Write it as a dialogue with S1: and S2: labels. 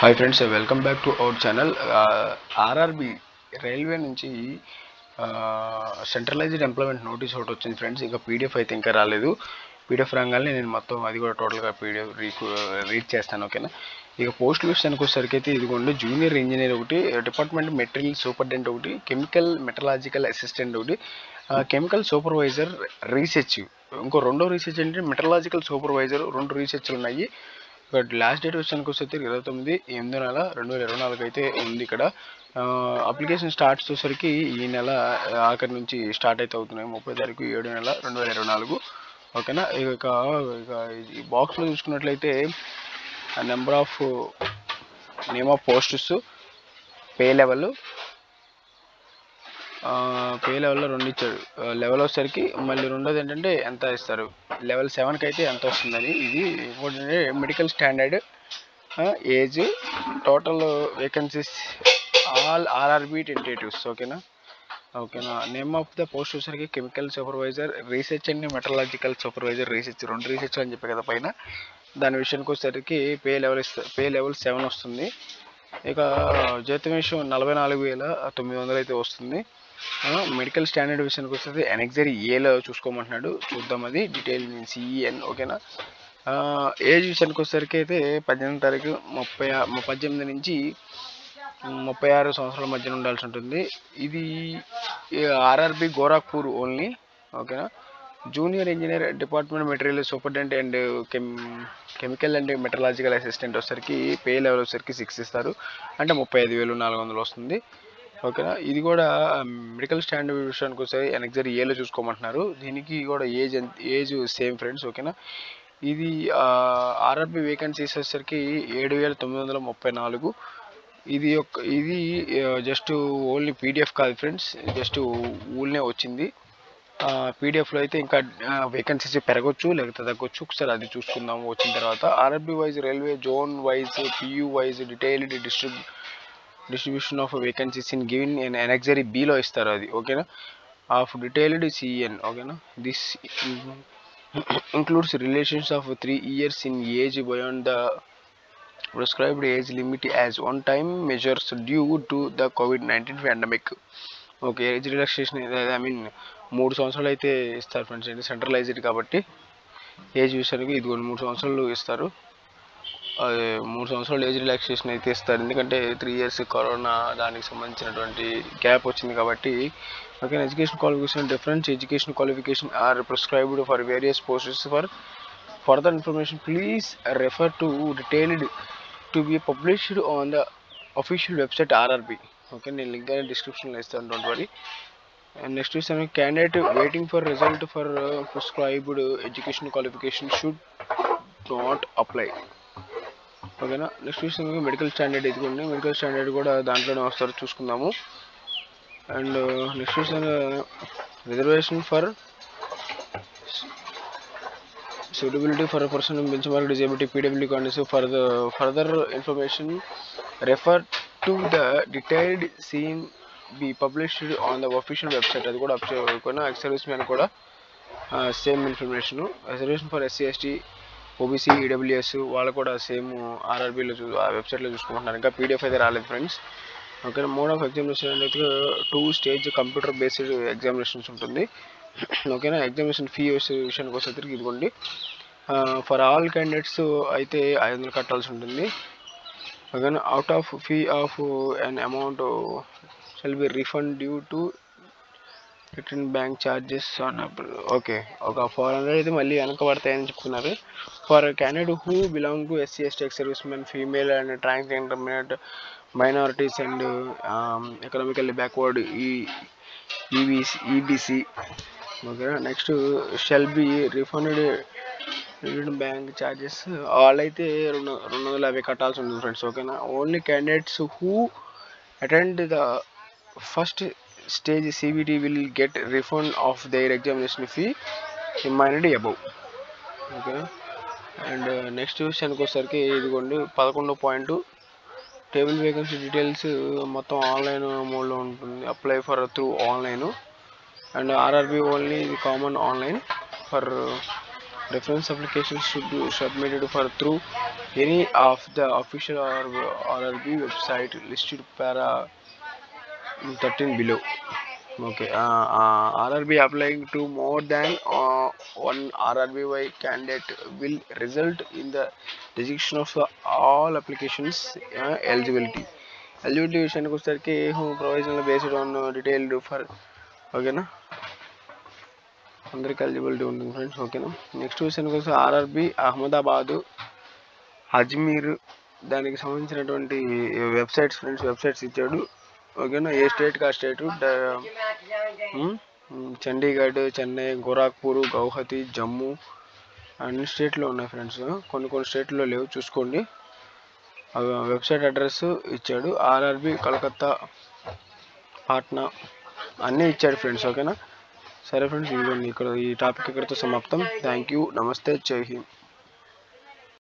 S1: Hi friends welcome back to our channel RRB railway నుంచి centralised employment notice ఒకటి వచ్చింది friends ఇంకా PDF అయితే ఇంకా రాలేదు పీడిఎఫ్ రాగానే నేను మొత్తం అది కూడా టోటల్గా పీడిఎఫ్ రీడ్ చేస్తాను ఓకేనా ఇక పోస్ట్ విషయానికి వచ్చేసరికి అయితే ఇదిగోండి జూనియర్ ఇంజనీర్ ఒకటి డిపార్ట్మెంట్ మెటీరియల్ సూపర్డెంట్ ఒకటి కెమికల్ మెటలాజికల్ అసిస్టెంట్ ఒకటి కెమికల్ సూపర్వైజర్ రీసెర్చ్ ఇంకో రెండో రీసెర్చ్ అంటే మెటలాజికల్ సూపర్వైజర్ రెండు రీసెర్చ్లు ఉన్నాయి ఇక్కడ లాస్ట్ డేట్ విషయానికి వస్తే ఇరవై తొమ్మిది ఎనిమిది నెల రెండు వేల ఇరవై నాలుగు అయితే ఉంది ఇక్కడ అప్లికేషన్ స్టార్ట్ వచ్చేసరికి ఈ నెల ఆఖరి నుంచి స్టార్ట్ అయితే అవుతున్నాయి ముప్పై తారీఖు ఏడు నెల రెండు వేల ఇరవై నాలుగు ఓకేనా ఇక ఇక ఈ బాక్స్లో చూసుకున్నట్లయితే number of name of posters pay level pay లెవెల్లో రెండు ఇచ్చాడు లెవెల్ వచ్చేసరికి మళ్ళీ రెండోది ఏంటంటే ఎంత ఇస్తారు లెవెల్ సెవెన్కి అయితే ఎంత వస్తుందని ఇది ఇంకోటి ఏంటంటే medical standard age total vacancies all RRB tentatives ఓకేనా ఓకేనా నేమ్ ఆఫ్ ద పోస్ట్ వచ్చేసరికి chemical supervisor research and metallurgical supervisor research రెండు రీసెర్చ్ అని చెప్పే కదా పైన దాని విషయానికి వచ్చేసరికి పే లెవెల్ ఇస్తా పే లెవెల్ సెవెన్ వస్తుంది ఇక జీతం విషయం నలభై నాలుగు వేల తొమ్మిది వందలు అయితే వస్తుంది మెడికల్ స్టాండర్డ్ విషయానికి వస్తుంది ఎనెక్సరీ ఏలో చూసుకోమంటున్నాడు చూద్దాం అది డీటెయిల్ సిఈఎన్ ఓకేనా ఏజ్ విషయానికి వచ్చేసరికి అయితే పద్దెనిమిది తారీఖు ముప్పై పద్దెనిమిది నుంచి ముప్పై ఆరు సంవత్సరాల మధ్యన ఉండాల్సి ఉంటుంది ఇది ఆర్ఆర్బి గోరాఖ్పూర్ ఓన్లీ ఓకేనా junior engineer department material superintendent and chem chemical and metallurgical assistant వచ్చేసరికి పే లెవెల్ వచ్చేసరికి సిక్స్ ఇస్తారు అంటే ముప్పై ఐదు వేలు నాలుగు వందలు వస్తుంది ఓకేనా ఇది కూడా మెడికల్ స్టాండర్డ్ విషయానికి వస్తే ఎనెక్సరీ ఏలో చూసుకోమంటున్నారు దీనికి కూడా ఏజ్ ఏజ్ సేమ్ ఫ్రెండ్స్ ఓకేనా ఇది ఆర్ఆర్బి వేకెన్సీస్ వచ్చేసరికి ఏడు వేల తొమ్మిది వందల ముప్పై నాలుగు ఇది ఒక ఇది జస్ట్ ఓన్లీ పీడిఎఫ్ కాదు ఫ్రెండ్స్ జస్ట్ ఊళ్ళనే వచ్చింది పీడిఎఫ్లో అయితే ఇంకా వేకెన్సీస్ పెరగచ్చు లేకపోతే తగ్గొచ్చు ఒకసారి అది చూసుకుందాం వచ్చిన తర్వాత RRB wise railway zone wise PU wise detailed డిస్ట్రిబ్యూ distribution of vacancies in given in annexure బీలో ఇస్తారు అది ఓకేనా ఆఫ్ డీటెయిల్డ్ సిఎన్ ఓకేనా this includes relations of three years in age beyond the prescribed age limit as one time measures due to the COVID nineteen pandemic okay age relaxation I mean మూడు సంవత్సరాలు అయితే ఇస్తారు friends అంటే centralised కాబట్టి age విషయానికి ఇది మూడు సంవత్సరాలు ఇస్తారు అదే మూడు సంవత్సరాలు ఏజ్ రిలాక్సేషన్ అయితే ఇస్తారు ఎందుకంటే త్రీ ఇయర్స్ కరోనా దానికి సంబంధించినటువంటి గ్యాప్ వచ్చింది కాబట్టి okay education qualification difference education qualification are prescribed for various posts for further information please refer to detailed to be published on the official website RRB okay నేను link అనేది డిస్క్రిప్షన్లో ఇస్తాను don't worry and next విషయం candidate waiting for result for prescribed education qualification should not apply ఓకేనా next విషయం medical standard ఇదిగోండి medical standard కూడా దాంట్లోనే వస్తారు చూసుకుందాము అండ్ నెక్స్ట్ విషయం reservation for suitability for a person in benchmark disability PWD condition for the further information refer to the detailed scene be published on the official website అది కూడా అప్చేయకుండా ex service man కూడా same information reservation for SC ST OBC EWS వాళ్ళు కూడా same ఆర్ఆర్బీలో చూ ఆ వెబ్సైట్లో చూసుకుంటున్నారు ఇంకా పీడిఎఫ్ అయితే రాలేదు friends okay mode of examination అయితే two stage computer based examinations ఉంటుంది ఓకేనా ఎగ్జామినేషన్ ఫీ విషయానికి వచ్చేసరికి ఇదిగోండి ఫర్ ఆల్ క్యాండిడేట్స్ అయితే ఐదు వందలు కట్టాల్సి ఉంటుంది ఓకేనా out of fee of an amount shall be refund due to return bank charges on okay ఒక ఫోర్ హండ్రెడ్ అయితే మళ్ళీ వెనక పడతాయని చెప్తున్నారు for candidate who belong to SC ST ex service men female and trans intermediate minorities and economically backward E EBC EBC ఓకేనా next shall be refunded return bank charges వాళ్ళైతే రెండు రెండు వందల యాభై కట్టాల్సి ఉంటుంది ఫ్రెండ్స్ ఓకేనా only candidates who attend the first stage CBT will get refund of their examination fee reminded above ఓకేనా అండ్ నెక్స్ట్ విషయానికి వచ్చేసరికి ఇదిగోండి పదకొండు పాయింట్ టేబుల్ వేకెన్సీ డీటెయిల్స్ మొత్తం ఆన్లైన్ మోడ్లో ఉంటుంది apply for through online and RRB only ఇది common online for reference applications should be submitted for through any of the official or RRB website listed para 13 below. Okay, uh, uh, RRB applying to more than uh, one RRBY candidate will result in the rejection of the all applications uh, eligibility. Eligibility విషయానికి వచ్చేసరికి provisional based on detailed for ఓకేనా అందరికి eligibility ఉంటుంది friends ఓకేనా next విషయానికి వస్తే RRB Ahmedabad Ajmer దానికి సంబంధించినటువంటి వెబ్సైట్స్ ఫ్రెండ్స్ వెబ్సైట్స్ ఇచ్చాడు ఓకేనా ఏ స్టేట్కి ఆ స్టేట్ చండీగఢ్ చెన్నై గోరాఖ్పూర్ గౌహతి జమ్మూ అన్ని స్టేట్లో ఉన్నాయి ఫ్రెండ్స్ కొన్ని కొన్ని స్టేట్లో లేవు చూసుకోండి వెబ్సైట్ అడ్రస్ ఇచ్చాడు ఆర్ఆర్బి కలకత్తా పాట్నా అన్నీ ఇచ్చాడు ఫ్రెండ్స్ ఓకేనా సరే ఫ్రెండ్స్ ఇదిగోండి ఇక్కడ ఈ టాపిక్ ఇక్కడితో సమాప్తం థ్యాంక్ యూ నమస్తే జై హింద్